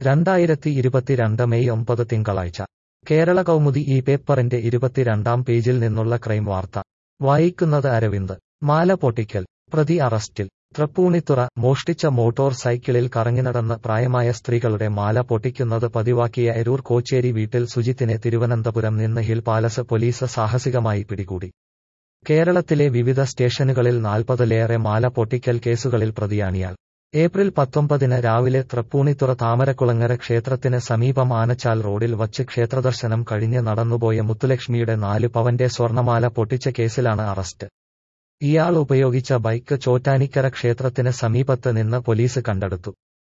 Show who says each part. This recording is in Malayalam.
Speaker 1: രണ്ടായിരത്തി ഇരുപത്തിരണ്ട് മെയ് ഒമ്പത് തിങ്കളാഴ്ച കേരള കൗമുദി ഈ പേപ്പറിന്റെ ഇരുപത്തിരണ്ടാം പേജിൽ നിന്നുള്ള ക്രൈം വാർത്ത വായിക്കുന്നത് അരവിന്ദ് മാല പൊട്ടിക്കൽ പ്രതി അറസ്റ്റിൽ തൃപ്പൂണിത്തുറ മോഷ്ടിച്ച മോട്ടോർ സൈക്കിളിൽ കറങ്ങിനടന്ന് പ്രായമായ സ്ത്രീകളുടെ മാല പൊട്ടിക്കുന്നത് പതിവാക്കിയ എരൂർ കോച്ചേരി വീട്ടിൽ സുജിത്തിനെ തിരുവനന്തപുരം നിന്ന് ഹിൽ പാലസ് പോലീസ് സാഹസികമായി പിടികൂടി കേരളത്തിലെ വിവിധ സ്റ്റേഷനുകളിൽ നാൽപ്പതിലേറെ മാല പൊട്ടിക്കൽ കേസുകളിൽ പ്രതിയാണിയാൾ ഏപ്രിൽ പത്തൊമ്പതിന് രാവിലെ തൃപ്പൂണിത്തുറ താമരക്കുളങ്ങര ക്ഷേത്രത്തിന് സമീപം ആനച്ചാൽ റോഡിൽ വച്ച് ക്ഷേത്രദർശനം കഴിഞ്ഞ് നടന്നുപോയ മുത്തുലക്ഷ്മിയുടെ നാല് പവന്റെ സ്വർണമാല പൊട്ടിച്ച കേസിലാണ് അറസ്റ്റ് ഇയാൾ ഉപയോഗിച്ച ബൈക്ക് ചോറ്റാനിക്കര ക്ഷേത്രത്തിന് സമീപത്ത് നിന്ന് പോലീസ് കണ്ടെടുത്തു